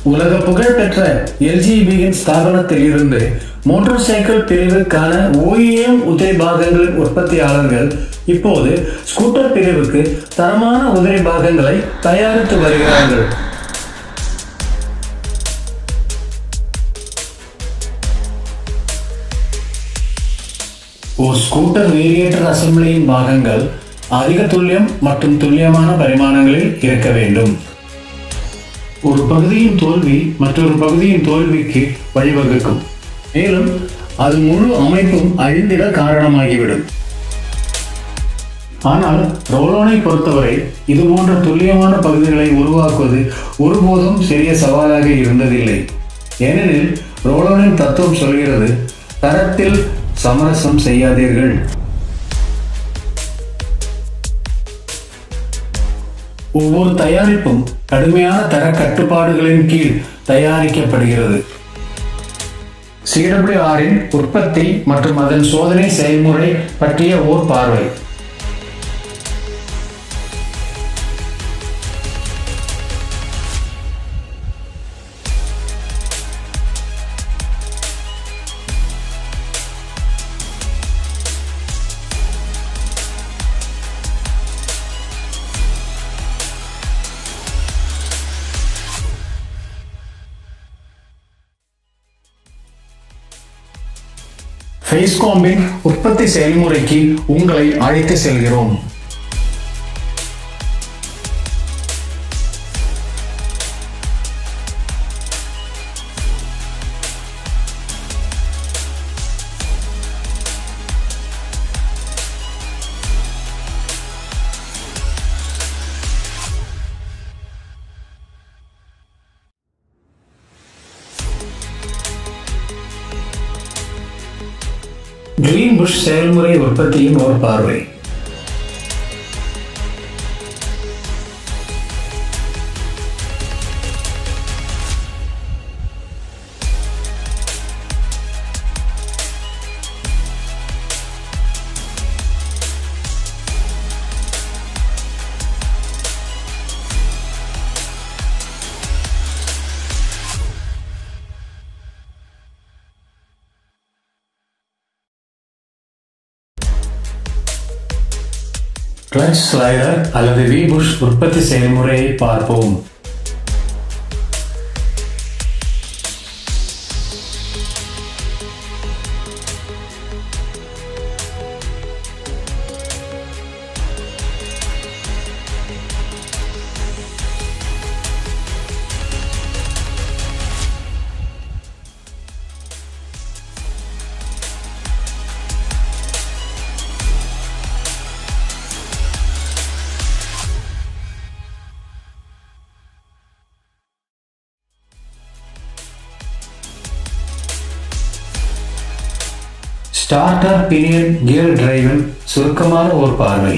உலக புகழ்பெற்ற எல்ஜிபியின் ஸ்தாபனத்தில் இருந்து மோட்டார் சைக்கிள் பிரிவுக்கான ஓஇஎம் உதிரி பாகங்களின் உற்பத்தியாளர்கள் இப்போது ஸ்கூட்டர் பிரிவுக்கு தரமான உதிரி பாகங்களை தயாரித்து வருகிறார்கள் ஒரு ஸ்கூட்டர் வேரியேட்டர் அசம்பிளியின் பாகங்கள் அதிக துல்லியம் மற்றும் துல்லியமான பரிமாணங்களில் இருக்க வேண்டும் ஒரு பகுதியின் தோல்வி மற்றொரு பகுதியின் தோல்விக்கு வழிவகுக்கும் மேலும் அது முழு அமைப்பும் அழிந்திட காரணமாகிவிடும் ஆனால் ரோலோனை பொறுத்தவரை இது போன்ற துல்லியமான பகுதிகளை உருவாக்குவது ஒருபோதும் சிறிய சவாலாக இருந்ததில்லை ஏனெனில் ரோலோனின் தத்துவம் சொல்கிறது தரத்தில் சமரசம் செய்யாதீர்கள் ஒவ்வொரு தயாரிப்பும் கடுமையான தர கட்டுப்பாடுகளின் கீழ் தயாரிக்கப்படுகிறது சிடபிள்யூஆரின் உற்பத்தி மற்றும் அதன் சோதனை செயல்முறை பற்றிய ஓர் பார்வை ஃபேஸ்காம்பின் உற்பத்தி செயல்முறைக்கு உங்களை அழைத்து செல்கிறோம் கிரீன் புஷ் செயல்முறை உற்பத்தியின் ஒரு பார்வை கிளட்ச் ஸ்லைடர் அல்லது வி புஷ் உற்பத்தி செயல்முறையை பார்ப்போம் ஸ்டார்டர் பினியன் கியர் டிரைவின் சுருக்கமான ஒரு பார்வை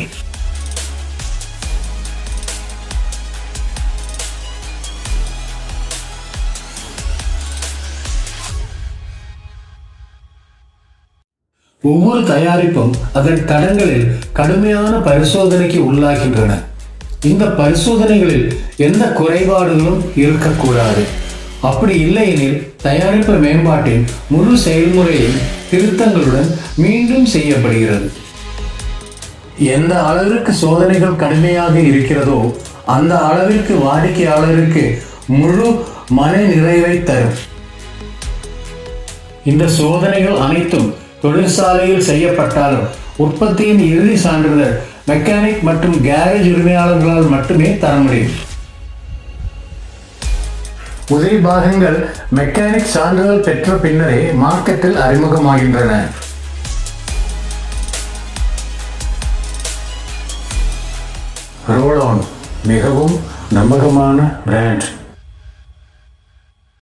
ஒவ்வொரு தயாரிப்பும் அதன் தடங்களில் கடுமையான பரிசோதனைக்கு உள்ளாகின்றன இந்த பரிசோதனைகளில் எந்த குறைபாடுகளும் இருக்கக்கூடாது அப்படி இல்லையெனில் தயாரிப்பு மேம்பாட்டின் முழு செயல்முறையும் திருத்தங்களுடன் மீண்டும் செய்யப்படுகிறது எந்த அளவிற்கு சோதனைகள் கடுமையாக இருக்கிறதோ அந்த அளவிற்கு வாடிக்கையாளருக்கு முழு மன நிறைவை தரும் இந்த சோதனைகள் அனைத்தும் தொழிற்சாலையில் செய்யப்பட்டாலும் உற்பத்தியின் இறுதி சான்றிதழ் மெக்கானிக் மற்றும் கேரேஜ் உரிமையாளர்களால் மட்டுமே தர முடியும் உதிரி பாகங்கள் மெக்கானிக் சான்றிதழ் பெற்ற பின்னரே மார்க்கெட்டில் அறிமுகமாகின்றன ரோலான் மிகவும் நம்பகமான பிராண்ட்